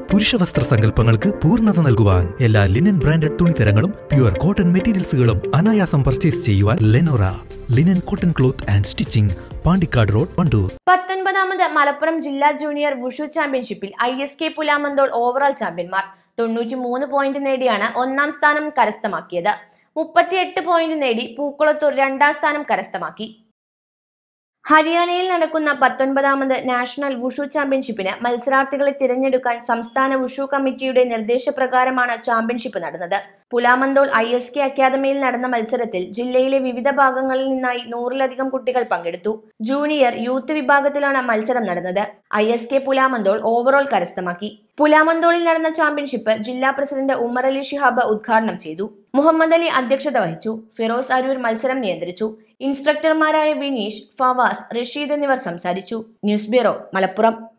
പുരുഷ വസ്ത്ര സങ്കല്പങ്ങൾക്ക് പൂർണ്ണത നൽകുവാൻ എല്ലാ ലിനൻ ബ്രാൻഡഡ് തുണിത്തരങ്ങളും പ്യുവർ കോട്ടൺ മെറ്റീരിയൽസുകളും അനായാസം പർച്ചേസ് ചെയ്യുവാൻ Lenora linen cotton cloth and stitching Pandikkad road Wandoor പത്തൊൻപതാമത് മലപ്പുറം ജില്ലാ ജൂനിയർ വുഷു ചാമ്പ്യൻഷിപ്പിൽ I S K Pulamanthole overall ചാമ്പ്യന്മാർ തൊണ്ണൂറ്റി മൂന്ന് പോയിന്റ് നേടിയാണ് ഒന്നാം സ്ഥാനം കരസ്ഥമാക്കിയത് മുപ്പത്തിയെട്ട് പോയിന്റ് നേടി പൂക്കുളത്തൂർ രണ്ടാം സ്ഥാനം കരസ്ഥമാക്കി ഹരിയാനയിൽ നടക്കുന്ന പത്തൊൻപതാമത് നാഷണൽ വുഷു ചാമ്പ്യൻഷിപ്പിന് മത്സരാർത്ഥികളെ തിരഞ്ഞെടുക്കാൻ സംസ്ഥാന വുഷു കമ്മിറ്റിയുടെ നിർദ്ദേശപ്രകാരമാണ് ചാമ്പ്യൻഷിപ്പ് നടന്നത് പുലാമന്തോൾ ഐ എസ് കെ അക്കാദമിയിൽ നടന്ന മത്സരത്തിൽ ജില്ലയിലെ വിവിധ ഭാഗങ്ങളിൽ നിന്നായി നൂറിലധികം കുട്ടികൾ പങ്കെടുത്തു ജൂനിയർ യൂത്ത് വിഭാഗത്തിലാണ് മത്സരം നടന്നത് I S K Pulamanthole overall കരസ്ഥമാക്കി പുലാമന്തോളിൽ നടന്ന ചാമ്പ്യൻഷിപ്പ് ജില്ലാ പ്രസിഡന്റ് ഉമ്മർ അലി ഷിഹാബ് ഉദ്ഘാടനം ചെയ്തു മുഹമ്മദ് അലി അധ്യക്ഷത വഹിച്ചു ഫിറോസ് അരൂർ മത്സരം നിയന്ത്രിച്ചു ഇൻസ്ട്രക്ടർമാരായ വിനീഷ് ഫവാസ് റഷീദ് എന്നിവർ സംസാരിച്ചു ന്യൂസ് ബ്യൂറോ മലപ്പുറം